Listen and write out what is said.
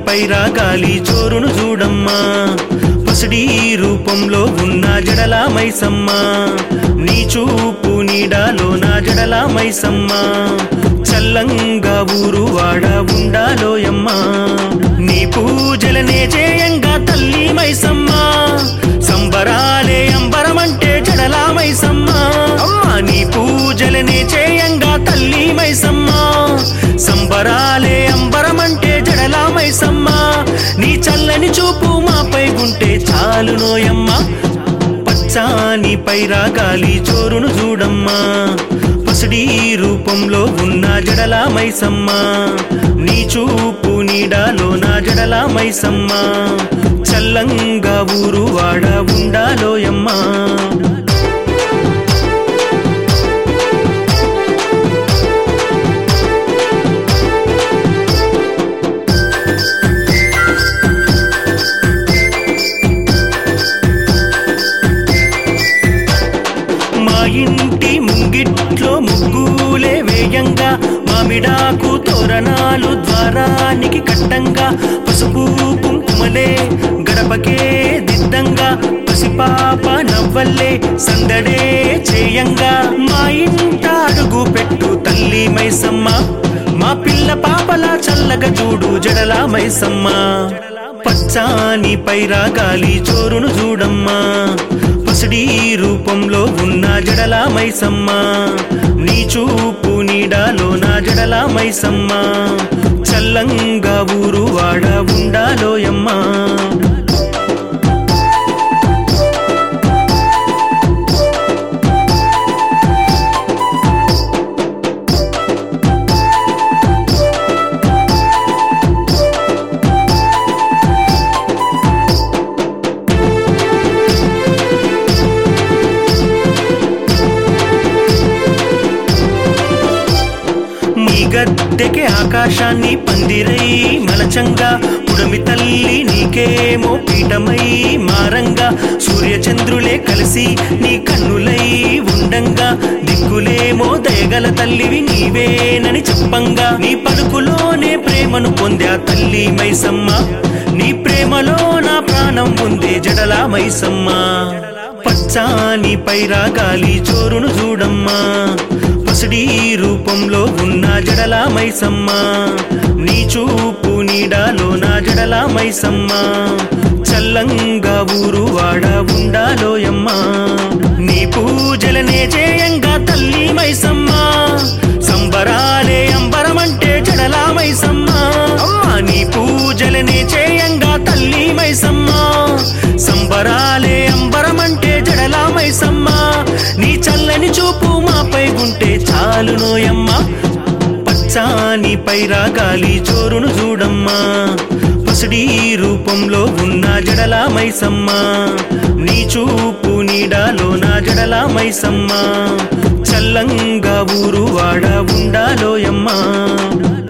పైరాగాలి చోరును చూడమ్మా పసిడి రూపంలో ఉన్న జడల మైసమ్మ నీ చూపు నీడాలో నా జడల మైసమ్మ చల్లంగా ఊరు వాడ ఉండాలోయమ్మా నీ పూజలనే చేయంగా తల్లి మైసమ్మ సంబరాలే అంబరమంటే జడల మైసమ్మ అమ్మా నీ పూజలనే చేయంగా తల్లి మైసమ్మ సంబరాలే అంబరమంటే జడల మైసమ్మ నీ చల్లని చూపు మాపై ఉంటే చాలు నోయమ్మ పచ్చాని పైరాగాలి చోరును చూడమ్మా పసిడి రూపంలో ఉన్న జడల మైసమ్మ నీ చూపు నీడాలో నా జడల మైసమ్మ చల్లంగా ఊరు వాడ ఉండాలోయమ్మా మా ఇంటి ముంగిట్లో ముగ్గులే వేయంగా మామిడాకు తోరణాలు ద్వారానికి కట్టంగా పసుపు కుంకుమలే గడపకే దిద్దంగా పసిపాప నవ్వల్లే సందడే చేయంగా మా ఇంట అడుగు పెట్టు తల్లి మైసమ్మ మా పిల్ల పాపలా చల్లగా చూడు జడల మైసమ్మ పచ్చాని పైరాగాలి చోరును చూడమ్మా పసిడి రూపంలో ఉన్న జడల మైసమ్మ నీ చూపు నీడాలో నా జడల మైసమ్మ చల్లంగా ఊరు వాడ ఉండాలోయమ్మా మీ గద్దెకి ఆకాశాన్ని పందిరై మలచంగా పుడమి తల్లి నీకేమో పీఠమై మారంగా సూర్యచంద్రులే కలిసి నీ కన్నులై ఉండంగా దిక్కులేమో దయగల తల్లివి నీవేనని చెప్పంగా నీ పలుకులోనే ప్రేమను పొందా తల్లి మైసమ్మ నీ ప్రేమలో నా ప్రాణం ఉందే జడల మైసమ్మ పచ్చాని పైరాగాలి చోరును చూడమ్మా పసిడి రూపంలో ఉన్న జడల మైసమ్మ నీ చూపు నీడాలో నా జడల మైసమ్మ చల్లంగా ఊరు వాడ ఉండాలోయమ్మా నీ పూజలనే చేయంగా తల్లి మైసమ్మ సంబరాలే అంబరమంటే జడల మైసమ్మ అమ్మా నీ పూజలనే చేయంగా తల్లి మైసమ్మ సంబరాలే అంబరమంటే జడల మైసమ్మ నీ చల్లని చూపు మాపై ఉంటే చాలు నోయమ్మ పచ్చాని పైరాగాలి చోరును చూడమ్మా పసిడి రూపంలో ఉన్న జడల మైసమ్మ నీ చూపు నీడాలో నా జడల మైసమ్మ చల్లంగా ఊరు వాడ ఉండాలోయమ్మా